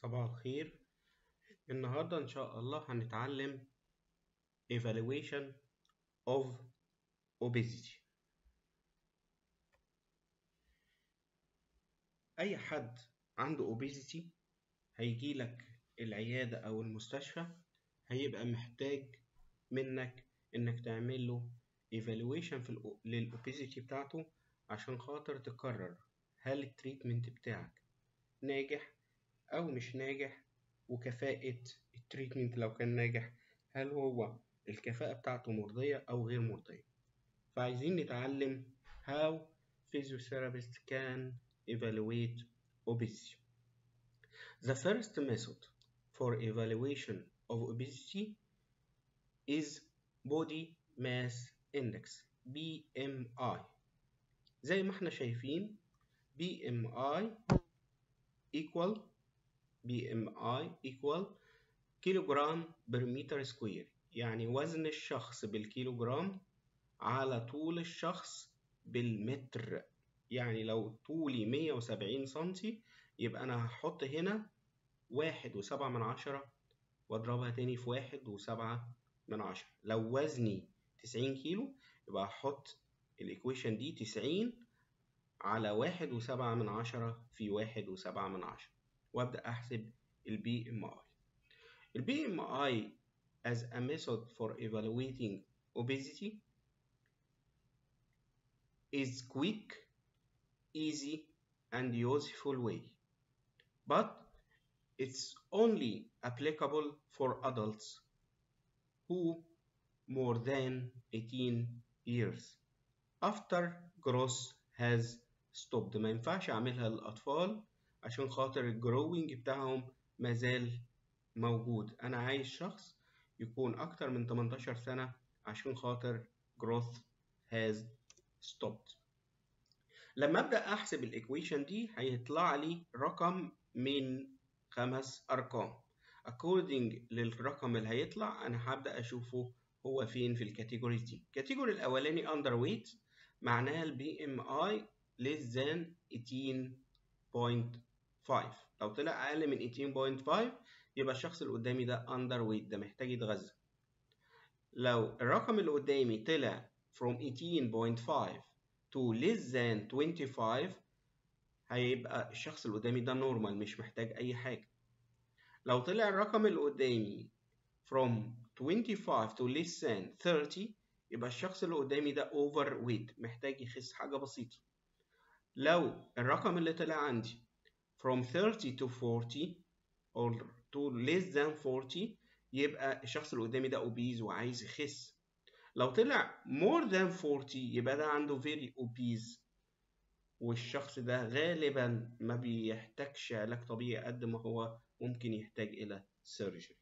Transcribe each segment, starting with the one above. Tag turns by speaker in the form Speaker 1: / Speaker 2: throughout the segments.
Speaker 1: صباح الخير النهاردة إن شاء الله هنتعلم evaluation of obesity أي حد عنده obesity هيجيلك العيادة أو المستشفى هيبقى محتاج منك إنك تعمل له evaluation في ال للأوبيزيتي بتاعته عشان خاطر تقرر هل التريتمنت بتاعك ناجح أو مش ناجح وكفاءة التريتمنت لو كان ناجح هل هو الكفاءة بتاعته مرضية أو غير مرضية فعايزين نتعلم how physiotherapist can evaluate obesity The first method for evaluation of obesity is body mass index BMI زي ما احنا شايفين BMI equal BMI equal كيلوغرام بر متر سكوير يعني وزن الشخص بالكيلوغرام على طول الشخص بالمتر يعني لو طولي 170 سنتي يبقى أنا هحط هنا واحد وسبعة من عشرة وأضربها تاني في واحد وسبعة من عشرة لو وزني تسعين كيلو يبقى هحط الإيكويشن دي تسعين على واحد وسبعة من عشرة في واحد وسبعة من عشرة وأبدأ أحسب البي ام اي البي ام اي as a method for evaluating obesity is quick, easy, and useful way, but it's only applicable for adults who more than 18 years after growth has stopped ما ينفعش اعملها للاطفال عشان خاطر الجروينج بتاعهم مازال موجود انا عايز شخص يكون اكتر من 18 سنة عشان خاطر growth has stopped لما ابدا احسب الايكويشن دي هيطلع لي رقم من خمس ارقام according للرقم اللي هيطلع انا هبدا اشوفه هو فين في الكاتيجوريز دي الكاتيجوري الاولاني اندر ويت معناها البي ام اي less than 18.5 لو طلع اقل من 18.5 يبقى الشخص اللي قدامي ده اندر ويت ده محتاج يتغذى لو الرقم اللي قدامي طلع from 18.5 to less than 25 هيبقى الشخص اللي قدامي ده نورمال مش محتاج اي حاجه لو طلع الرقم اللي قدامي from 25 to less than 30 يبقى الشخص اللي قدامي ده اوفر ويت محتاج يخس حاجه بسيطه لو الرقم اللي طلع عندي from 30 to 40 or to less than 40 يبقى الشخص اللي قدامي ده اوبيز وعايز يخس لو طلع more than 40 يبقى ده عنده very obese والشخص ده غالبا ما بيحتاجش علاج طبيعي قد ما هو ممكن يحتاج الى سيرجري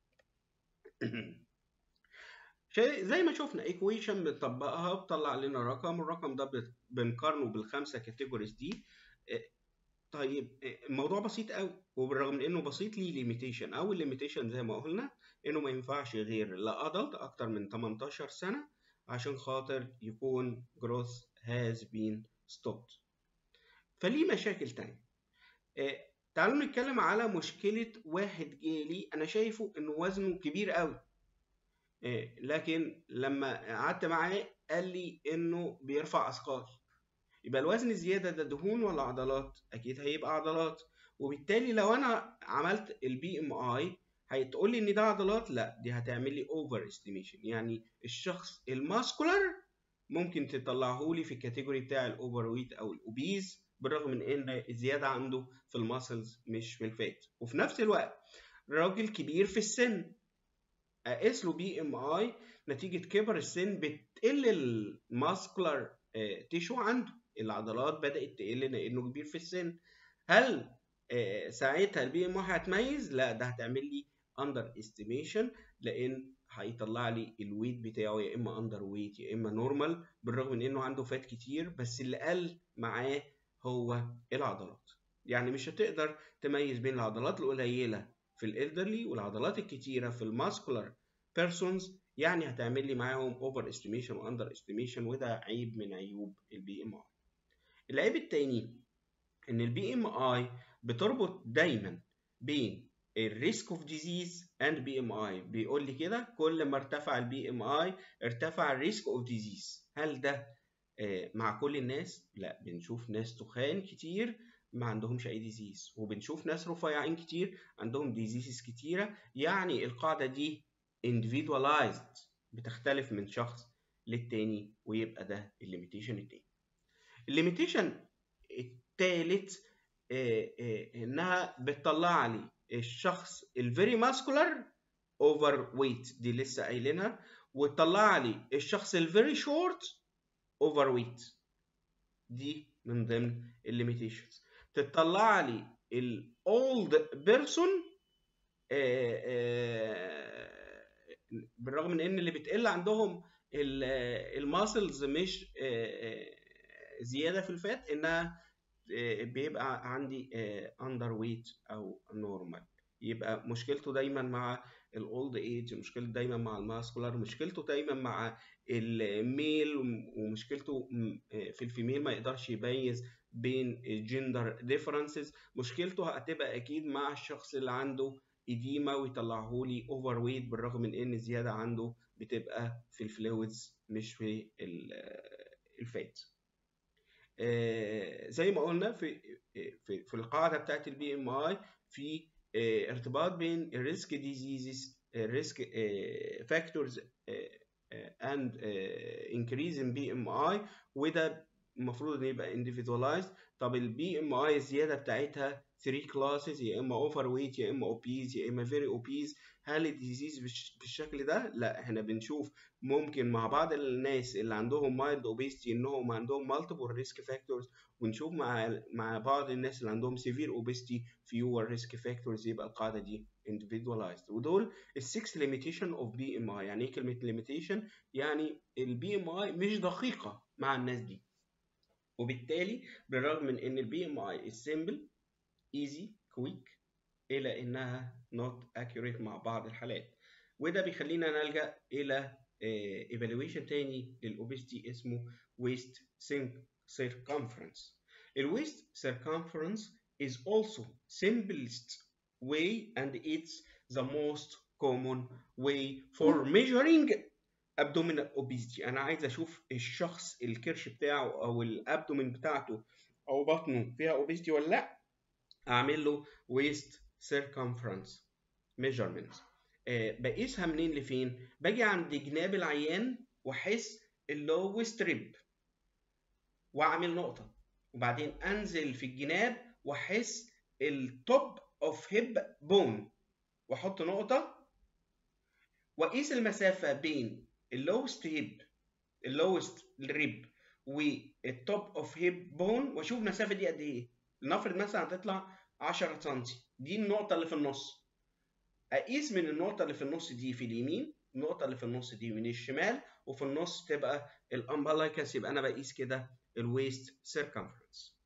Speaker 1: زي ما شفنا ايكويشن بنطبقها بتطلع لنا رقم الرقم ده بنقارنه بالخمسه كاتيجوريز دي طيب الموضوع بسيط قوي وبالرغم من انه بسيط ليه ليميتيشن او الليميتيشن زي ما قلنا انه ما ينفعش غير لادلت اكتر من 18 سنه عشان خاطر يكون growth has been stopped فليه مشاكل تانية تعالوا نتكلم على مشكلة واحد جالي أنا شايفه إنه وزنه كبير قوي لكن لما قعدت معاه قال لي إنه بيرفع أثقال يبقى الوزن الزيادة ده دهون ولا عضلات؟ أكيد هيبقى عضلات وبالتالي لو أنا عملت البي ام اي هتقول لي إن ده عضلات؟ لا دي هتعمل لي اوفر استيميشن يعني الشخص الماسكولار ممكن تطلعه لي في الكاتيجوري بتاع الاوفر ويت أو الأوبيز بالرغم من ان الزياده عنده في الماسلز مش في الفات وفي نفس الوقت راجل كبير في السن اقيس له بي ام اي نتيجه كبر السن بتقل الماسكولار تيشو عنده العضلات بدات تقل لانه كبير في السن هل ساعتها البي ام اي هتميز لا ده هتعمل لي اندر استيميشن لان هيطلع لي الويت بتاعه يا اما اندر ويت يا اما نورمال بالرغم من انه عنده فات كتير بس اللي قل معاه هو العضلات يعني مش هتقدر تميز بين العضلات القليلة في الالدرلي والعضلات الكتيرة في الماسكولار بيرسونز يعني هتعمل لي معاهم اوفر استيميشن واندر استيميشن وده عيب من عيوب البي ام اي العيب التاني ان البي ام اي بتربط دايما بين الريسك اوف ديزيز اند بي ام اي بيقول لي كده كل ما ارتفع البي ام اي ارتفع الريسك اوف ديزيز هل ده مع كل الناس لا بنشوف ناس تخان كتير ما عندهمش اي ديزيز وبنشوف ناس رفيعين كتير عندهم ديزيزز كتيره يعني القاعده دي individualized بتختلف من شخص للتاني ويبقى ده الليميتيشن التاني الليميتيشن التالت انها بتطلع لي الشخص الفيري ماسكولار اوفر ويت دي لسه قايلينها وتطلع لي الشخص الفيري شورت اوفر ويت دي من ضمن الليميتيشنز تطلع لي الاولد بيرسون بالرغم من ان اللي بتقل عندهم الماسلز مش زياده في الفات انها بيبقى عندي اندر ويت او نورمال يبقى مشكلته دايما مع الاولد ايج مشكلته دايما مع الماسكولار مشكلته دايما مع الميل ومشكلته في الفيميل ما يقدرش يميز بين الجندر ديفرنسز مشكلته هتبقى اكيد مع الشخص اللي عنده اديما ويطلعه لي اوفر ويت بالرغم من ان الزياده عنده بتبقى في الفلويدز مش في الفات زي ما قلنا في في, في القاعده بتاعت البي ام اي في ارتباط بين الريسك ديزيزز الريسك فاكتورز اند انكريز ان بي ام اي وده المفروض ان يبقى individualized طب البي ام اي الزياده بتاعتها 3 كلاسز يا اما اوفر ويت يا اما اوبيز يا اما فيري اوبيز هل الديزيز بالشكل ده؟ لا احنا بنشوف ممكن مع بعض الناس اللي عندهم مايلد اوبيستي انهم عندهم مالتيبل ريسك فاكتورز ونشوف مع مع بعض الناس اللي عندهم سيفير اوبيستي فيور ريسك فاكتورز يبقى القاعده دي individualized ودول السكس ليميتيشن اوف بي ام اي يعني ايه كلمه ليميتيشن؟ يعني البي ام اي مش دقيقه مع الناس دي وبالتالي بالرغم من ان البي ام اي سيمبل ايزي كويك الى انها not accurate مع بعض الحالات وده بيخلينا نلجا الى ايفالويشن تاني للاوبستي اسمه waist circumference الويست circumference is also simplest way and it's the most common way for measuring abdominal obesity انا عايز اشوف الشخص الكرش بتاعه او الابدومين بتاعته او بطنه فيها obesity ولا لا اعمل له waist circumference measurement آه بقيسها منين لفين باجي عند جناب العيان واحس اللوست ريب واعمل نقطه وبعدين انزل في الجناب واحس التوب اوف هيب بون واحط نقطه واقيس المسافه بين اللوست هيب اللوست ريب والتوب اوف هيب بون واشوف المسافه دي قد ايه لنفرض مثلا هتطلع 10 سم دي النقطه اللي في النص اقيس من النقطه اللي في النص دي في اليمين النقطه اللي في النص دي من الشمال وفي النص تبقى الامبلايكس يبقى انا بقيس كده الويست سيركمفرنس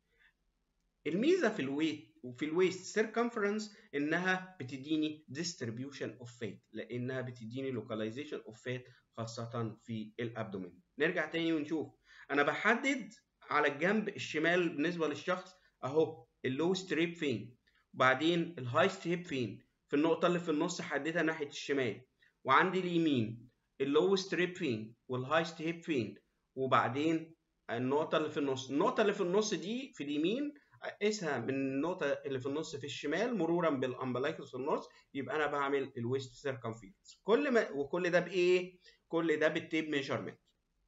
Speaker 1: الميزه في الويت وفي الويست سيركمفرنس انها بتديني distribution of fat لانها بتديني localization of fat خاصه في الابدومين نرجع تاني ونشوف انا بحدد على الجنب الشمال بالنسبه للشخص اهو اللو ستريب فين وبعدين الهاي ستريب فين في النقطه اللي في النص حددها ناحيه الشمال وعندي اليمين اللو ستريب فين والهاي ستريب فين وبعدين النقطه اللي في النص النقطه اللي في النص دي في اليمين اقيسها من النقطه اللي في النص في الشمال مرورا بالامبلايكس في النص يبقى انا بعمل الويست سيركمفيرنس كل ما وكل ده بايه كل ده بالتيب ميجرمنت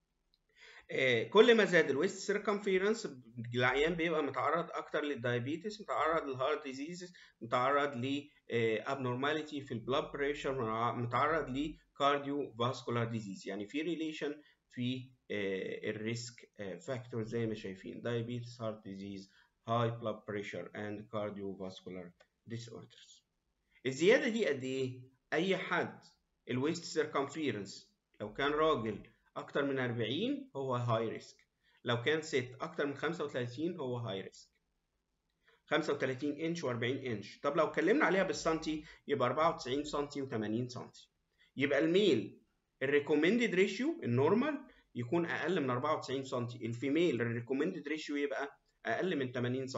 Speaker 1: آه كل ما زاد الويست سيركمفيرنس العيان بيبقى متعرض اكتر للدايابيتس متعرض للهارت ديزيز متعرض ل abnormality في البلاد بريشر متعرض لكارديو فاسكولار ديزيز يعني في ريليشن في الريسك فاكتور زي ما شايفين diabetes heart disease high blood pressure and cardiovascular disorders الزيادة دي قد إيه؟ أي حد الويست سيركمفيرنس لو كان راجل أكتر من 40 هو هاي ريسك لو كان ست أكتر من 35 هو هاي ريسك 35 انش و40 انش طب لو اتكلمنا عليها بالسنتي يبقى 94 سنتي و80 سنتي يبقى الميل الريكومندد ريشيو النورمال يكون اقل من 94 سنتي الفيميل الريكومندد ريشيو يبقى اقل من 80 سم